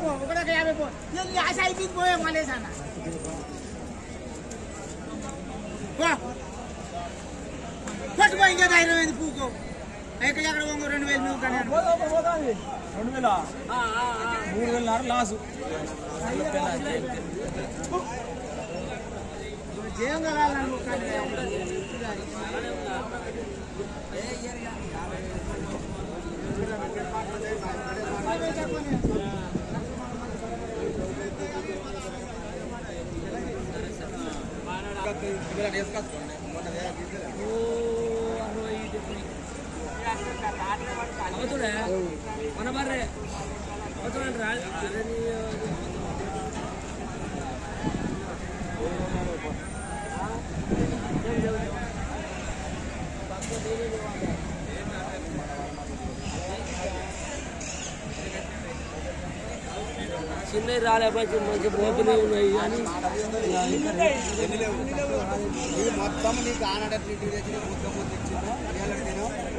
పో ఒకటొక యాభై పో ఈ ఆశ అయిపోయింది పోయే మళ్ళీ అన్న పో పట్టుకో ఇంకా ధైర్యం ఏంది పూకో ఎక్కడ ఎక్కడ పోంగో రెండు వేలు నువ్వు కానీ రెండు వేల మూడు వేల లాసు జయం కలాలను అవుతుడే మన బర్రే అవుతున్నాడు రా అరే నీ చిన్న రాలేకపోతే మంచి బోతులు ఉన్నాయి కానీ ఇది మొత్తం నీకు ఆనడ తెచ్చి మొత్తం తెచ్చింది